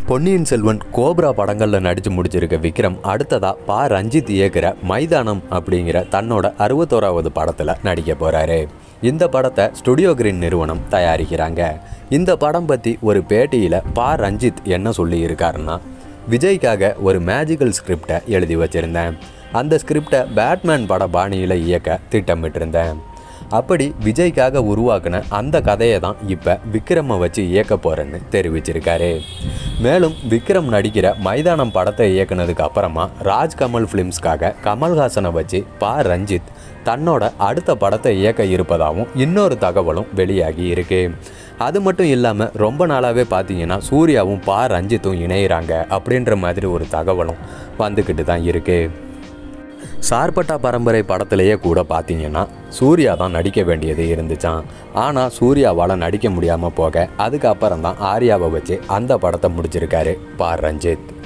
பொன்னியின் Selvan cobra படங்களில் நடித்து முடிச்சிருக்க விக்ரம் அடுத்ததா பா ரஞ்சித் இயக்குற மைதானம் அப்படிங்கிற தன்னோட அறுபத்தோராவது படத்தில் நடிக்க போகிறாரு இந்த படத்தை ஸ்டுடியோ கிரீன் நிறுவனம் தயாரிக்கிறாங்க இந்த படம் பற்றி ஒரு பேட்டியில் பா ரஞ்சித் என்ன சொல்லியிருக்காருன்னா விஜய்க்காக ஒரு மேஜிக்கல் ஸ்கிரிப்டை எழுதி வச்சுருந்தேன் அந்த ஸ்கிரிப்டை பேட்மேன் பட பாணியில் இயக்க திட்டமிட்டிருந்தேன் அப்படி விஜய்க்காக உருவாக்குன அந்த கதையை தான் இப்போ விக்ரமை வச்சு இயக்க போகிறேன்னு தெரிவிச்சிருக்காரு மேலும் விக்ரம் நடிக்கிற மைதானம் படத்தை இயக்குனதுக்கு அப்புறமா ராஜ்கமல் ஃபிலிம்ஸ்க்காக கமல்ஹாசனை வச்சு பா ரஞ்சித் தன்னோட அடுத்த படத்தை இயக்க இருப்பதாகவும் இன்னொரு தகவலும் வெளியாகி இருக்கு அது மட்டும் இல்லாமல் ரொம்ப நாளாகவே பார்த்தீங்கன்னா சூர்யாவும் பா ரஞ்சித்தும் இணையிறாங்க அப்படின்ற மாதிரி ஒரு தகவலும் வந்துக்கிட்டு தான் இருக்குது சார்பட்டா பரம்பரை படத்திலேயே கூட பார்த்தீங்கன்னா சூர்யா தான் நடிக்க வேண்டியது இருந்துச்சான் ஆனால் சூர்யாவால் நடிக்க முடியாமல் போக அதுக்கப்புறம் தான் ஆர்யாவை வச்சு அந்த படத்தை முடிச்சிருக்காரு பார் ரஞ்சித்